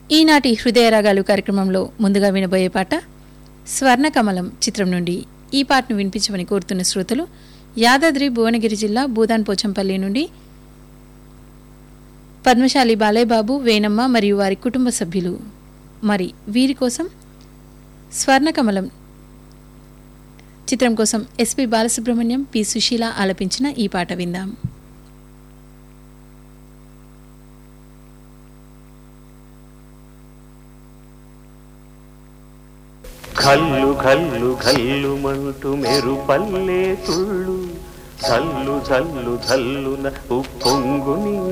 ఈనాటి హృదయ రాగాలు కార్యక్రమంలో ముందుగా వినబోయే పాట స్వర్ణకమలం చిత్రం నుండి ఈ పాటను వినిపించమని కోరుతున్న శ్రోతలు యాదాద్రి భువనగిరి జిల్లా భూదాన్ పోచంపల్లి నుండి పద్మశాలి బాలయ్యబాబు వేణమ్మ మరియు వారి కుటుంబ సభ్యులు మరి వీరి కోసం స్వర్ణకమలం చిత్రం కోసం ఎస్పి బాలసుబ్రహ్మణ్యం పి సుశీల ఆలపించిన ఈ పాట విందాం కల్లు కల్లు కల్లు మంటూ మెరుపల్లే తుళ్ళు జల్లు జల్లు జల్లున ఉప్పొంగుని